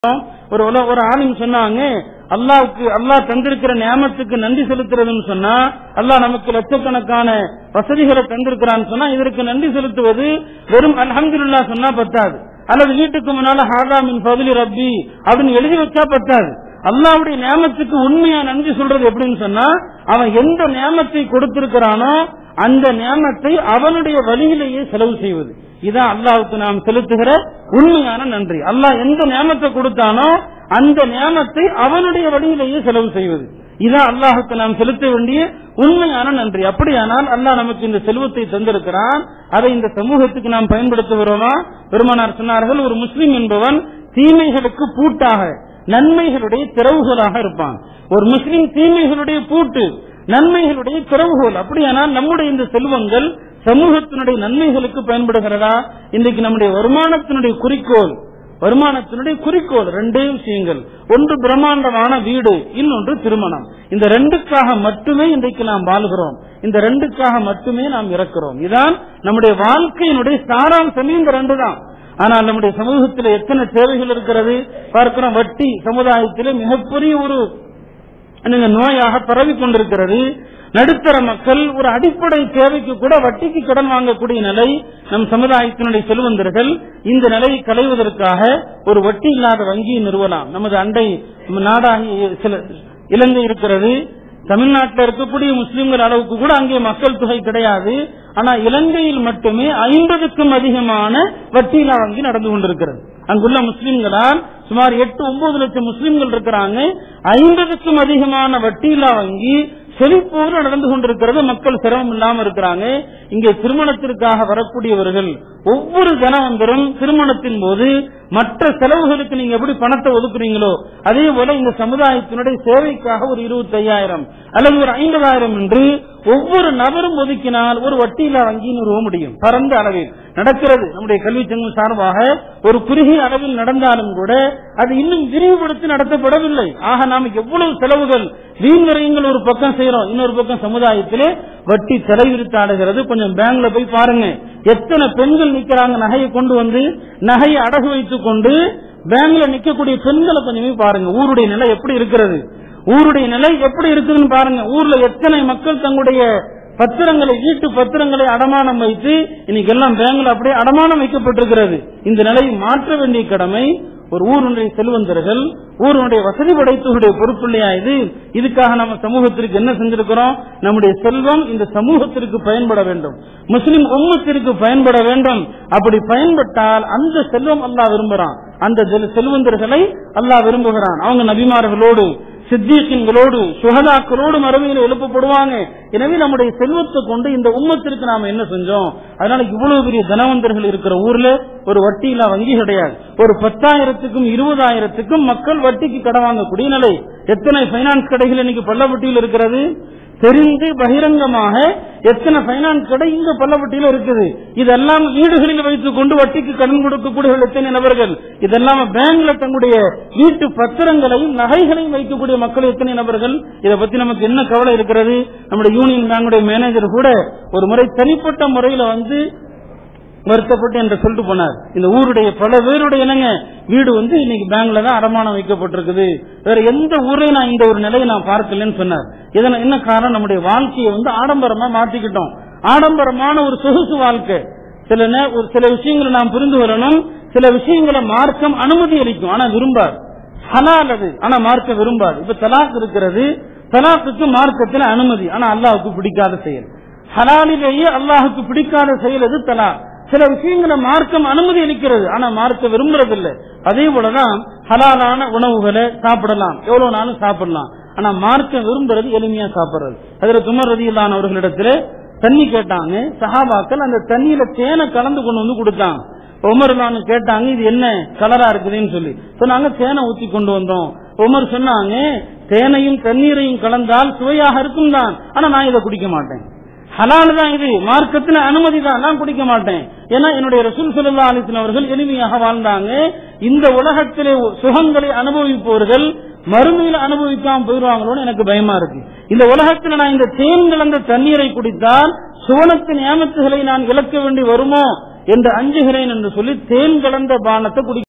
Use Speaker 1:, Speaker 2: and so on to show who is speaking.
Speaker 1: ஒரு உல- ஒரு ஆளும் சொன்னாங்க அல்லாவுக்கு அல்லாஹ் தந்திருக்கிற நியாமத்துக்கு நன்றி செலுத்துறதுன்னு சொன்னா அல்லாஹ் நமக்கு லட்சக்கணக்கான வசதிகளை தந்திருக்கிறான்னு சொன்னா இதற்கு நன்றி செலுத்துவது வெறும் அல்ஹம்துலில்லாஹ் சொன்னா பத்தாது அல்லது வீட்டுக்கு முன்னால ஹாதா மின் ஃபதுலி ரப்பி அப்படின்னு எழுதி வச்சா பத்தாது அல்லாவுடைய நியாமத்துக்கு உண்மையா நன்றி சொல்றது எப்படின்னு சொன்னா அவன் எந்த நியாமத்தை கொடுத்திருக்கிறானோ அந்த நியாமத்தை அவனுடைய வழியிலேயே செலவு செய்வது இதான் அல்லாஹ்வுக்கு நாம் செலுத்துகிற உண்மையான நன்றி அல்லாஹ் எந்த நியாமத்தை கொடுத்தானோ அந்த நியாமத்தை அவனுடைய வழியிலேயே செலவு செய்வது இதான் அல்லாஹுக்கு நாம் செலுத்த வேண்டிய உண்மையான நன்றி அப்படியானால் அல்லாஹ் நமக்கு இந்த செல்வத்தை தந்திருக்கிறான் அதை இந்த சமூகத்துக்கு நாம் பயன்படுத்துகிறோமா பெருமானார் சொன்னார்கள் ஒரு முஸ்லிம் என்பவன் தீமைகளுக்கு பூட்டாக நன்மைகளுடைய திறவுகோலாக இருப்பான் ஒரு முஸ்லிம் தீமைகளுடைய பூட்டு நன்மைகளுடைய திறவுகோல் அப்படியானால் நம்முடைய இந்த செல்வங்கள் சமூகத்தினுடைய நன்மைகளுக்கு பயன்படுகிறதா இன்றைக்கு நம்முடைய வருமானத்தினுடைய குறிக்கோள் வருமானத்தினுடைய குறிக்கோள் ரெண்டே விஷயங்கள் ஒன்று பிரம்மாண்டமான வீடு இன்னொன்று திருமணம் இந்த ரெண்டுக்காக மட்டுமே இன்றைக்கு நாம் வாழ்கிறோம் இந்த ரெண்டுக்காக மட்டுமே நாம் இறக்கிறோம் இதான் நம்முடைய வாழ்க்கையினுடைய சாராம்சமே இந்த ரெண்டு தான் ஆனால் நம்முடைய சமூகத்தில் எத்தனை தேவைகள் இருக்கிறது பார்க்கிறோம் வட்டி சமுதாயத்தில் மிகப்பெரிய ஒரு என்னங்க, நோயாக பரவி கொண்டிருக்கிறது நடுத்தர மக்கள் ஒரு அடிப்படை தேவைக்கு கூட வட்டிக்கு கடன் வாங்கக்கூடிய நிலை நம் சமுதாயத்தினுடைய செல்வந்தர்கள் இந்த நிலையை களைவதற்காக ஒரு வட்டி இல்லாத வங்கியை நிறுவலாம் நமது அண்டை நாடாகி சில இலங்கை இருக்கிறது தமிழ்நாட்டில் இருக்கக்கூடிய முஸ்லிம்கள் அளவுக்கு கூட அங்கே மக்கள் தொகை கிடையாது ஆனா இலங்கையில் மட்டுமே ஐம்பதுக்கும் அதிகமான வட்டியிலா வங்கி நடந்து கொண்டிருக்கிறது அங்குள்ள முஸ்லிம்களால் சுமார் எட்டு ஒன்பது லட்சம் முஸ்லிம்கள் இருக்கிறாங்க ஐம்பதுக்கும் அதிகமான வட்டியிலா வங்கி செழிப்போடு நடந்து கொண்டிருக்கிறது மக்கள் சிரமம் இல்லாம இருக்கிறாங்க இங்கே திருமணத்திற்காக வரக்கூடியவர்கள் ஒவ்வொரு தனவந்தரும் திருமணத்தின் போது மற்ற செலவுகளுக்கு நீங்க எப்படி பணத்தை ஒதுக்குறீங்களோ அதே போல இந்த சமுதாயத்தினுடைய சேவைக்காக ஒரு இருபத்தி ஐயாயிரம் அல்லது ஒரு ஐம்பதாயிரம் என்று ஒவ்வொரு நபரும் ஒதுக்கினால் ஒரு வட்டியில்லா வங்கி நிறுவ முடியும் பரந்த அளவில் நடக்கிறது நம்முடைய கல்வி சங்கம் சார்பாக ஒரு குறுகிய அளவில் நடந்தாலும் கூட அது இன்னும் விரிவுபடுத்தி நடத்தப்படவில்லை ஆக நாம் எவ்வளவு செலவுகள் வீண் விரயங்கள் ஒரு பக்கம் செய்யறோம் இன்னொரு பக்கம் சமுதாயத்திலே வட்டி தலைவிரித்தாடுகிறது கொஞ்சம் பேங்க்ல போய் பாருங்க எத்தனை பெண்கள் நிக்கிறாங்க நகையை கொண்டு வந்து நகையை அடகு வைத்துக் கொண்டு பேங்க்ல நிக்கக்கூடிய பெண்களை கொஞ்சம் போய் பாருங்க ஊருடைய நிலை எப்படி இருக்கிறது ஊருடைய நிலை எப்படி இருக்குதுன்னு பாருங்க ஊர்ல எத்தனை மக்கள் தங்களுடைய பத்திரங்களை வீட்டு பத்திரங்களை அடமானம் வைத்து இன்னைக்கு எல்லாம் பேங்க்ல அப்படியே அடமானம் வைக்கப்பட்டிருக்கிறது இந்த நிலையை மாற்ற வேண்டிய கடமை ஒரு ஊருடைய செல்வந்தர்கள் ஊருடைய வசதி படைத்தவருடைய பொறுப்பு இல்லையா இது இதுக்காக நம்ம சமூகத்திற்கு என்ன செஞ்சிருக்கிறோம் நம்முடைய செல்வம் இந்த சமூகத்திற்கு பயன்பட வேண்டும் முஸ்லிம் உம்மத்திற்கு பயன்பட வேண்டும் அப்படி பயன்பட்டால் அந்த செல்வம் அல்லாஹ் விரும்புறான் அந்த செல்- செல்வந்தர்களை அல்லாஹ் விரும்புகிறான் அவங்க நபிமார்களோடு சித்தியக்கின்களோடு சுகதாக்களோடு மறுமையில் எழுப்பப்படுவாங்க எனவே நம்முடைய செல்வத்தை கொண்டு இந்த உம்மத்திற்கு நாம என்ன செஞ்சோம் அதனால இவ்வளவு பெரிய தனவந்தர்கள் இருக்கிற ஊர்ல ஒரு வட்டியில்லா வங்கி கிடையாது ஒரு பத்தாயிரத்துக்கும் இருபதாயிரத்துக்கும் மக்கள் வட்டிக்கு கடன் வாங்கக்கூடிய நிலை எத்தனை பைனான்ஸ் கடைகள் இன்னைக்கு பள்ளப்பட்டியில் இருக்கிறது தெரிந்து பகிரங்கமாக எத்தனை பைனான்ஸ் கடை இங்க பள்ளப்பட்டியில இருக்குது இதெல்லாம் வீடுகளில் வைத்துக் கொண்டு வட்டிக்கு கடன் கொடுக்கக்கூடிய எத்தனை நபர்கள் இதெல்லாம் பேங்க்ல தங்களுடைய வீட்டு பத்திரங்களையும் நகைகளையும் வைக்கக்கூடிய மக்கள் எத்தனை நபர்கள் இதை பத்தி நமக்கு என்ன கவலை இருக்கிறது நம்முடைய யூனியன் பேங்குடைய மேனேஜர் கூட ஒரு முறை தனிப்பட்ட முறையில வந்து வருத்தப்பட்டு என்று சொல்லிட்டு போனார் இந்த ஊருடைய பல பேருடைய என்னங்க வீடு வந்து இன்னைக்கு பேங்க்ல தான் அடமானம் வைக்கப்பட்டிருக்குது வேற எந்த ஊரையும் நான் இந்த ஒரு நிலையை நான் பார்க்கலன்னு சொன்னார் இதன என்ன காரணம் நம்முடைய வாழ்க்கையை வந்து ஆடம்பரமா மாத்திக்கிட்டோம் ஆடம்பரமான ஒரு சொகுசு வாழ்க்கை சில நே- ஒரு சில விஷயங்களை நாம் புரிந்து வரணும் சில விஷயங்களை மார்க்கம் அனுமதி அளிக்கும் ஆனா விரும்பாது ஹலால் அது ஆனா மார்க்கம் விரும்பாது இப்ப தலாக் இருக்கிறது தலாக்குக்கு மார்க்கத்தில் அனுமதி ஆனா அல்லாஹ்வுக்கு பிடிக்காத செயல் ஹலாலிலேயே அல்லாஹுக்கு பிடிக்காத செயல் அது தலாக் சில விஷயங்களை மார்க்கம் அனுமதி அளிக்கிறது ஆனா மார்க்க விரும்புறதில்லை அதே போலதான் ஹலாலான உணவுகளை சாப்பிடலாம் எவ்வளவு நாளும் சாப்பிடலாம் ஆனா மார்க்கம் விரும்புறது எளிமையா சாப்பிடுறது அதுல துமர் ரதியில்லான அவர்களிடத்துல தண்ணி கேட்டாங்க சஹாபாக்கள் அந்த தண்ணியில தேனை கலந்து கொண்டு வந்து கொடுத்தாங்க உமர்லான்னு கேட்டாங்க இது என்ன கலரா இருக்குதுன்னு சொல்லி சொன்னாங்க தேனை ஊத்தி கொண்டு வந்தோம் உமர் சொன்னாங்க தேனையும் தண்ணீரையும் கலந்தால் சுவையாக இருக்கும் தான் ஆனா நான் இதை குடிக்க மாட்டேன் ஹலால் தான் இது மார்க்கத்துல அனுமதி தான் நான் குடிக்க மாட்டேன் ஏன்னா என்னுடைய ரசூல் சல்லா அலிஸ்லாம் அவர்கள் எளிமையாக வாழ்ந்தாங்க இந்த உலகத்திலே சுகங்களை அனுபவிப்பவர்கள் மறுமையில் அனுபவிக்காம போயிடுவாங்களோன்னு எனக்கு பயமா இருக்கு இந்த உலகத்துல நான் இந்த தேன் கலந்த தண்ணீரை குடித்தால் சுவனத்தின் ஏமத்துகளை நான் இழக்க வேண்டி வருமோ என்று அஞ்சுகிறேன் என்று சொல்லி தேன் கலந்த பானத்தை குடி